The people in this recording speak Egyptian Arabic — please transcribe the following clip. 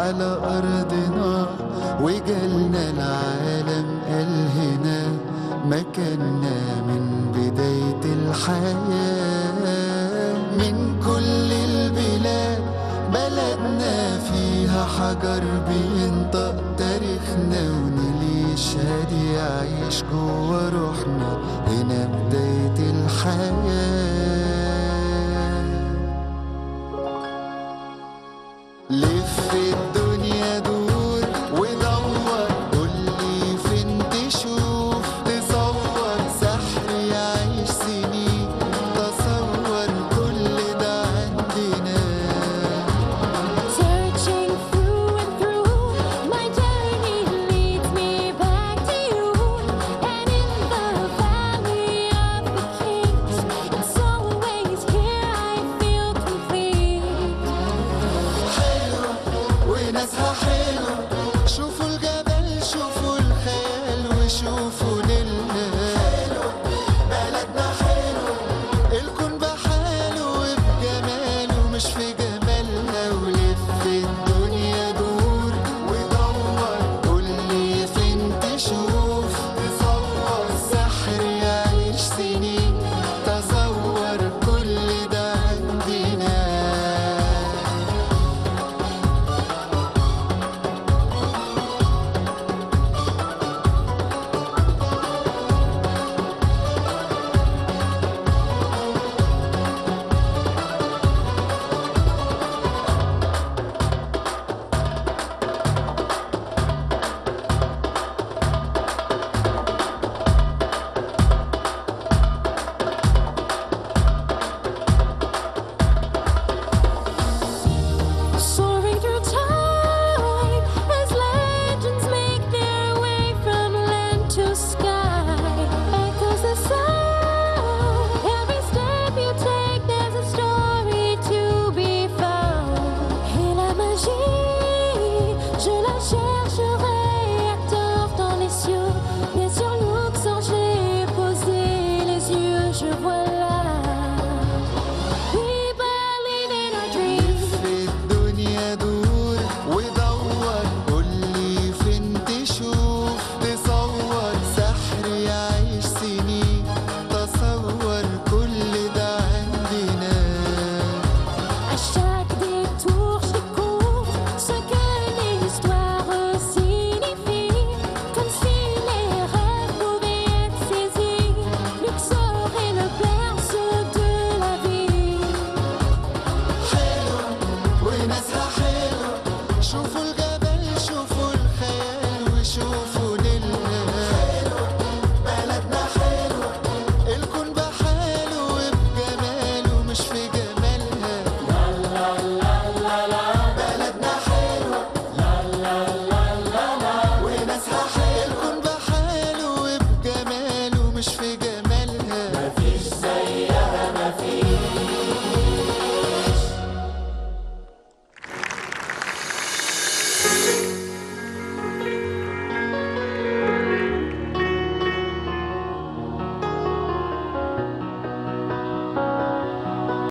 على أرضنا وجالنا العالم قال هنا مكاننا من بداية الحياة من كل البلاد بلدنا فيها حجر بينطق تاريخنا ونلي يشهد يعيش جوا روحنا هنا بداية الحياة لف الدنيا دور ودور قولي فين تشوف تصور سحر يعيش سنين تصور كل ده عندنا Searching through and through, my journey leads me back to you. And in the valley of the kings, it's always here I feel complete. حلوة وناسها حلوة شوفوا الجبل شوفوا الخيال وشوفوا نيلنا حلوة بلدنا حلوة الكون بحاله وبجماله مش في جمالها ولف الدنيا دور ودور قولي فين تشوف تصور سحر يعيش سنين تصور كل ده عندنا Soaring through time as legends make their way from land to sky. Echoes the sound. Every step you take, there's a story to be found. Et la magie, je la chercherai à tort dans les cieux. Mais sur Luxor, j'ai posé les yeux, je vois là. We believe in our dreams. في الدنيا دور ودور قولي فين تشوف تصور سحر يعيش سنين تصور كل ده عندنا عشان